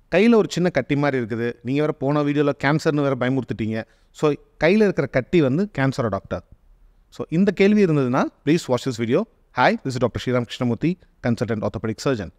கையில் ஒரு சின்ன கட்டி மாதிரி இருக்குது நீங்கள் வேறு போன வீடியோவில் கேன்சர்னு வேறு பயமுறுத்திட்டீங்க ஸோ கையில் இருக்கிற கட்டி வந்து கேன்சரா டாக்டர் ஸோ இந்த கேள்வி இருந்ததுன்னா please watch this video hi this is doctor Sriram Krishnamurthy consultant orthopaedic surgeon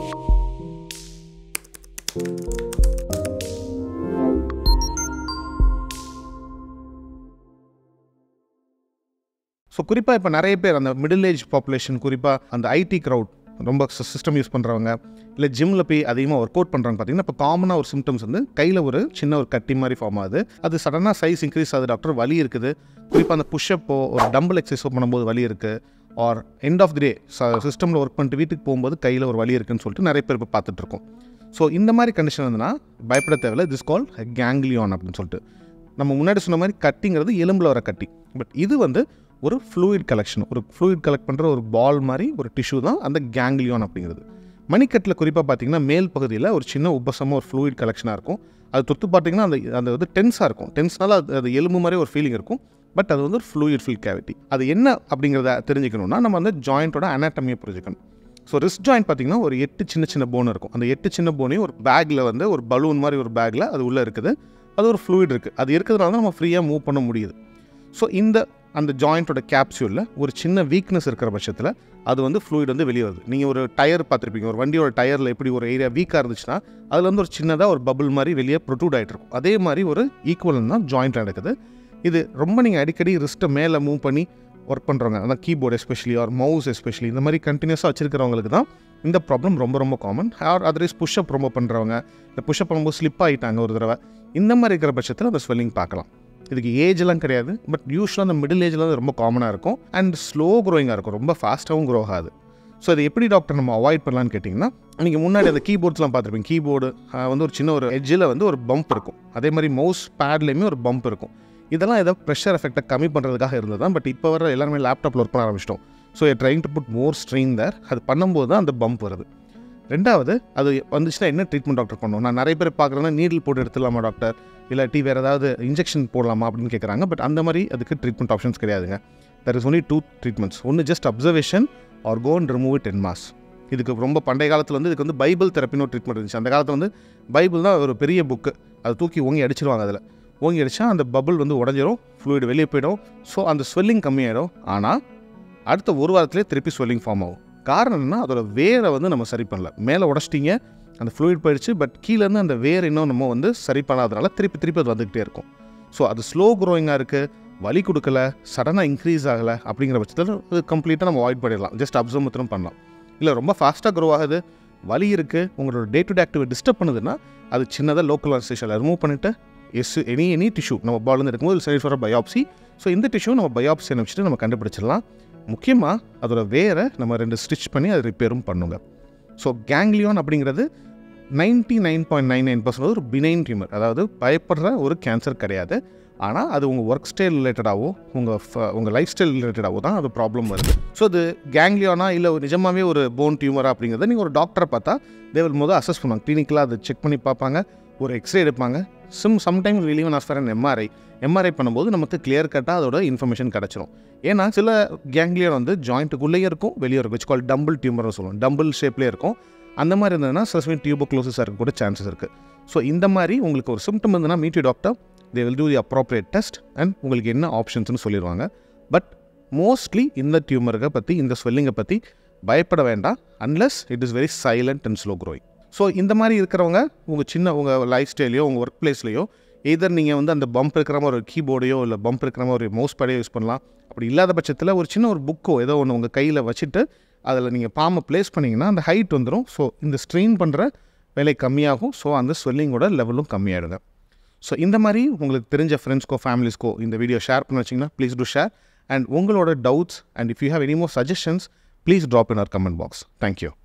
so குறிப்பாக இப்போ நிறைய பேர் அந்த மிடில் ஏஜ் பாப்புலேஷன் குறிப்பாக அந்த ஐடி க்ரௌட் ரொம்ப சிஸ்டம் யூஸ் பண்ணுறவங்க இல்லை ஜிம்மில் போய் அதிகமாக ஒர்க் அவுட் பண்ணுறாங்க பார்த்தீங்கன்னா இப்போ காமனாக ஒரு சிம்டம்ஸ் வந்து கையில் ஒரு சின்ன ஒரு கட்டி மாதிரி ஃபார்ம் ஆகுது அது சடனாக சைஸ் இன்க்ரீஸ் ஆகுது டாக்டர் வலி இருக்குது குறிப்பாக அந்த புஷ்அப்போ ஒரு டம்பிள் எக்ஸசைஸோ பண்ணும்போது வலி இருக்குது or end of the day சிஸ்டமில் ஒர்க் பண்ணிட்டு வீட்டுக்கு போகும்போது கையில் ஒரு வலி இருக்குன்னு சொல்லிட்டு நிறைய பேர் இப்போ பார்த்துட்ருக்கோம் ஸோ இந்த மாதிரி கண்டிஷன் இருந்ததுன்னா பயப்பட தேவையில்ல திஸ் கால் கேங்லியான் அப்படின்னு சொல்லிட்டு நம்ம முன்னாடி சொன்ன மாதிரி கட்டிங்கிறது எலும்பில் வர கட்டி பட் இது வந்து ஒரு ஃப்ளூயிட் கலெக்ஷன் ஒரு ஃப்ளூயிட் கலெக்ட் பண்ணுற ஒரு பால் மாதிரி ஒரு டிஷ்யூ தான் அந்த கேங்லியான் அப்படிங்கிறது மணிக்கட்டில் குறிப்பாக பார்த்தீங்கன்னா மேல் பகுதியில் ஒரு சின்ன உபசமாக ஒரு ஃப்ளூயிட் கலெக்ஷனாக இருக்கும் அது தொட்டு பார்த்தீங்கன்னா அந்த அந்த வந்து டென்ஸாக இருக்கும் டென்ஸ்னால அது அது எலும்பு மாதிரி ஒரு ஃபீலிங் இருக்கும் பட் அது வந்து ஒரு ஃப்ளூயிட் ஃபில் கேவிட்டி அது என்ன அப்படிங்கிறத தெரிஞ்சுக்கணும்னா நம்ம வந்து ஜாயிண்ட்டோட அனாட்டமியை புரிஞ்சுக்கணும் ஸோ ரிஸ்ட் ஜாயிண்ட் பார்த்தீங்கன்னா ஒரு எட்டு சின்ன சின்ன போன் இருக்கும் அந்த எட்டு சின்ன போனையும் ஒரு பேக்கில் வந்து ஒரு பலூன் மாதிரி ஒரு பேக்கில் அது உள்ளே இருக்குது அது ஒரு ஃப்ளூயிட் இருக்குது அது இருக்கிறதுனால தான் நம்ம ஃப்ரீயாக மூவ் பண்ண முடியுது ஸோ இந்த அந்த ஜாயிண்ட்டோட கேப்சியூலில் ஒரு சின்ன வீக்னஸ் இருக்கிற பட்சத்தில் அது வந்து ஃப்ளூயிட் வந்து வெளியே வருது நீங்கள் ஒரு டயர் பார்த்துருப்பீங்க ஒரு வண்டியோட டயரில் எப்படி ஒரு ஏரியா வீக்காக இருந்துச்சுன்னா அதில் வந்து ஒரு சின்னதாக ஒரு பபுள் மாதிரி வெளியே ப்ரொட்ரூட் ஆகிட்டு இருக்கும் அதே மாதிரி ஒரு ஈக்குவலன் தான் ஜாயிண்ட் நடக்குது இது ரொம்ப நீங்கள் அடிக்கடி ரிஸ்ட்டை மேலே மூவ் பண்ணி ஒர்க் பண்ணுறவங்க அதான் keyboard especially or mouse especially இந்த மாதிரி கண்டினியூஸாக வச்சிருக்கிறவங்களுக்கு தான் இந்த ப்ராப்ளம் ரொம்ப ரொம்ப காமன் ஆர் அதர்வைஸ் புஷ்அப் ரொம்ப பண்ணுறவங்க இந்த புஷ்அப் பண்ணும்போது ஸ்லிப் ஆகிட்டாங்க ஒரு தடவை இந்த மாதிரி இருக்கிற பட்சத்தில் அந்த ஸ்வெல்லிங் பார்க்கலாம் இதுக்கு ஏஜ்லாம் கிடையாது பட் யூஸ்வலாக அந்த மிடில் ஏஜில் வந்து ரொம்ப காமனாக இருக்கும் அண்ட் ஸ்லோ க்ரோயிங்காக இருக்கும் ரொம்ப ஃபாஸ்ட்டாகவும் க்ரோ ஆகாது ஸோ இது எப்படி டாக்டர் நம்ம அவாய்ட் பண்ணலான்னு கேட்டிங்கன்னா நீங்கள் முன்னாடி அந்த கீபோர்ட்ஸ்லாம் பார்த்துருப்பீங்க கீபோர்டு வந்து ஒரு சின்ன ஒரு எட்ஜில் வந்து ஒரு பம்ப் இருக்கும் அதே மாதிரி மவுஸ் பேட்லேயுமே ஒரு பம்ப் இருக்கும் இதெல்லாம் ஏதோ ப்ரெஷர் எஃபெக்டை கம்மி பண்ணுறதுக்காக இருந்தது தான் பட் இப்போ வர எல்லாருமே லேப்டாப்பில் ஒர்க் பண்ண ஆரம்பிச்சிட்டோம் so trying to put more strain there அது பண்ணும்போது தான் அந்த பம்ப் வருது ரெண்டாவது அது வந்துச்சுன்னா என்ன ட்ரீட்மெண்ட் டாக்டர் பண்ணுவோம் நான் நிறைய பேர் பார்க்குறேன்னா நீடில் போட்டு எடுத்துடலாமா டாக்டர் இல்லாட்டி வேறு ஏதாவது இன்ஜெக்ஷன் போடலாமா அப்படின்னு கேட்குறாங்க பட் அந்த மாதிரி அதுக்கு ட்ரீட்மெண்ட் ஆப்ஷன்ஸ் கிடையாதுங்க there is only two treatments ஒன்று just observation or go and remove it என் மாஸ் இதுக்கு ரொம்ப பண்டைய காலத்தில் வந்து இதுக்கு வந்து பைபிள் தெரப்பின்னு ஒரு ட்ரீட்மெண்ட் இருந்துச்சு அந்த காலத்தில் வந்து பைபிள் தான் ஒரு பெரிய புக்கு அதை தூக்கி ஓங்கி அடிச்சிருவாங்க அதில் ஓங்கி அடித்தா அந்த பபுள் வந்து உடஞ்சிரும் ஃப்ளூயிட் வெளியே போயிடும் ஸோ அந்த ஸ்வெல்லிங் கம்மியாயிடும் ஆனால் அடுத்த ஒரு வாரத்திலே திருப்பி ஸ்வெல்லிங் ஃபார்ம் ஆகும் காரணம் என்னன்னா அதோட வேரை வந்து நம்ம சரி பண்ணல மேலே உடச்சிட்டிங்க அந்த ஃப்ளூயிட் போயிடுச்சு பட் கீழேருந்து அந்த வேர் இன்னும் நம்ம வந்து சரி பண்ணாதனால திருப்பி திருப்பி அது வந்துக்கிட்டே இருக்கும் ஸோ அது ஸ்லோ க்ரோயிங்காக இருக்குது வலி கொடுக்கல சடனாக இன்க்ரீஸ் ஆகலை அப்படிங்கிற பட்சத்தில் அது கம்ப்ளீட்டாக நம்ம அவாய்ட் பண்ணிடலாம் ஜஸ்ட் அப்சர்வ் மாத்திரம் பண்ணலாம் இல்லை ரொம்ப ஃபாஸ்ட்டாக க்ரோ ஆகுது வலி இருக்குது உங்களோட day to day activity disturb பண்ணுதுன்னா அது சின்னதாக லோக்கல் அனஸ்டேஷனில் ரிமூவ் பண்ணிவிட்டு எஸ் எனி எனி டிஷ்யூ நம்ம பால்லேருந்து எடுக்கும்போது சைட் ஃபார் பயாப்சி ஸோ இந்த டிஷ்யூ நம்ம பயாப்சி அனுப்பிச்சிட்டு நம்ம கண்டுபிடிச்சிடலாம் முக்கியமாக அதோட வேரை நம்ம ரெண்டு ஸ்டிச் பண்ணி அதை ரிப்பேரும் பண்ணுங்க ஸோ கேங்லியான் அப்படிங்கிறது ninety nine point nine nine percent ஒரு பினைன் டியூமர் அதாவது பயப்படுற ஒரு கேன்சர் கிடையாது ஆனால் அது உங்கள் ஒர்க் ஸ்டைல் ரிலேட்டடாகவோ உங்கள் உங்கள் லைஃப் ஸ்டைல் ரிலேட்டடாகவோ தான் அது ப்ராப்ளம் வருது ஸோ அது கேங்லியானா இல்லை நிஜமாகவே ஒரு போன் டியூமரா அப்படிங்கிறத நீங்கள் ஒரு டாக்டரை பார்த்தா தேவல் முதல் அசஸ் பண்ணுவாங்க கிளினிக்கலாக அதை செக் பண்ணி பார்ப்பாங்க ஒரு எக்ஸ்ரே எடுப்பாங்க sim sometimes relevant as far as an MRI பண்ணும்போது நமக்கு கிளியர் கட்டாக அதோட இன்ஃபர்மேஷன் கிடச்சிரும் ஏன்னா சில கேங்லியன் வந்து ஜாயிண்ட்டுக்குள்ளேயே இருக்கும் வெளியே இருக்கும் விச் கால் டம்பிள் டியூமர்னு சொல்லுவோம் டம்பிள் ஷேப்லேயே இருக்கும் அந்த மாதிரி இருந்ததுன்னா சில சமயம் டியூபோ க்ளோசஸாக இருக்க கூட சான்சஸ் இருக்குது ஸோ இந்த மாதிரி உங்களுக்கு ஒரு சிம்டம் இருந்ததுன்னா meet doctor they will do the appropriate test and உங்களுக்கு என்ன ஆப்ஷன்ஸ்னு சொல்லிடுவாங்க பட் மோஸ்ட்லி இந்த டியூமரை பற்றி இந்த ஸ்வெல்லிங்கை பற்றி பயப்பட வேண்டாம் unless it is very silent and slow growing so இந்த மாதிரி இருக்கிறவங்க உங்கள் சின்ன உங்கள் லைஃப் ஸ்டைலையோ உங்கள் ஒர்க் பிளேஸ்லையோ எதர் நீங்கள் வந்து அந்த பம்ப் இருக்கிற மாதிரி ஒரு கீபோர்டையோ இல்லை பம்ப் இருக்கிற மாதிரி ஒரு மவுஸ் பேடையோ யூஸ் பண்ணலாம் அப்படி இல்லாத பட்சத்தில் ஒரு சின்ன ஒரு புக்கோ ஏதோ ஒன்று உங்கள் கையில் வச்சுட்டு அதில் நீங்கள் பாம்பை ப்ளேஸ் பண்ணிங்கன்னா அந்த ஹைட் வந்துடும் ஸோ இந்த ஸ்ட்ரெயின் பண்ணுற விலை கம்மியாகும் ஸோ அந்த ஸ்வெல்லிங்கோட லெவலும் கம்மியாயிடுங்க ஸோ இந்த மாதிரி உங்களுக்கு தெரிஞ்ச ஃப்ரெண்ட்ஸ்க்கோ ஃபேமிலிஸ்க்கோ இந்த வீடியோ ஷேர் பண்ண வச்சிங்கன்னா ப்ளீஸ் டூ ஷேர் அண்ட் உங்களோட doubts and if you have any more suggestions please drop in our comment box thank you